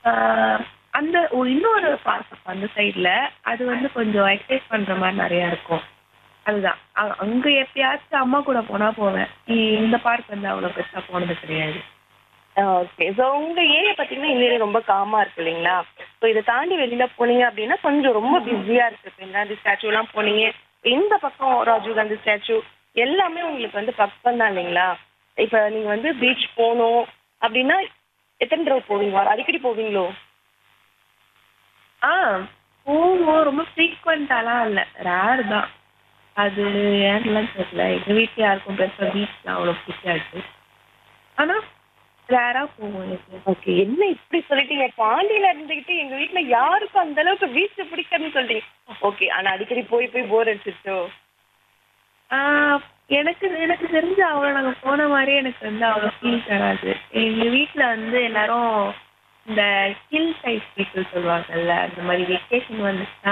ஆ, அந்த ஒரு இன்னொரு பார்க் அந்த சைடுல அது வந்து கொஞ்சம் எக்ஸசைஸ் பண்ற மாதிரி நிறைய இருக்கும் அதுதான் அ- அங்க எப்பயாச்சும் அம்மா கூட போனா போவேன் இ- இந்த பார்க் வந்து அவ்வளவு பெருசா போனது கிடையாது ஓகே ஸோ உங்க ஏரியா பார்த்தீங்கன்னா இந்த ஏரியா ரொம்ப காமா இருக்கு இல்லைங்களா ஸோ இதை தாண்டி வெளியில போனீங்க அப்படின்னா கொஞ்சம் ரொம்ப பிஸியா இருக்கு இப்போ இந்த ஸ்டாச்சுலாம் போனீங்க இந்த பக்கம் ராஜீவ் காந்தி ஸ்டாச்சு எல்லாமே உங்களுக்கு வந்து பக்கம் தான் இல்லைங்களா இப்போ நீங்க வந்து பீச் போகணும் அப்படின்னா எத்தனை தடவை போவீங்க அடிக்கடி போவீங்களோ ஆ போவோம் ரொம்ப ஃப்ரீக்வெண்ட்டாலாம் இல்லை ரேர் தான் அது ஏன்லாம் தெரியல எங்கள் வீட்டில் யாருக்கும் பெருசாக பீச்லாம் அவ்வளோ பிடிக்காது ஆனால் ரேராக போவோம் எனக்கு ஓகே என்ன இப்படி சொல்லிட்டீங்க பாண்டியில இருந்துகிட்டு எங்க வீட்ல யாருக்கும் அந்த அளவுக்கு பீச் பிடிக்காதுன்னு சொல்றீங்க ஓகே ஆனா அடிக்கடி போய் போய் போர் அடிச்சிருச்சோ ஆ, எனக்கு எனக்கு தெரிஞ்ச அவ்வளோ நாங்கள் போன மாதிரி எனக்கு வந்து அவ்வளோ ஃபீல் தராது எங்கள் வீட்டில் வந்து எல்லாரும் இந்த ஹில் சைட் பீப்புள் சொல்லுவாங்கல்ல அந்த மாதிரி வெக்கேஷன் வந்துச்சுன்னா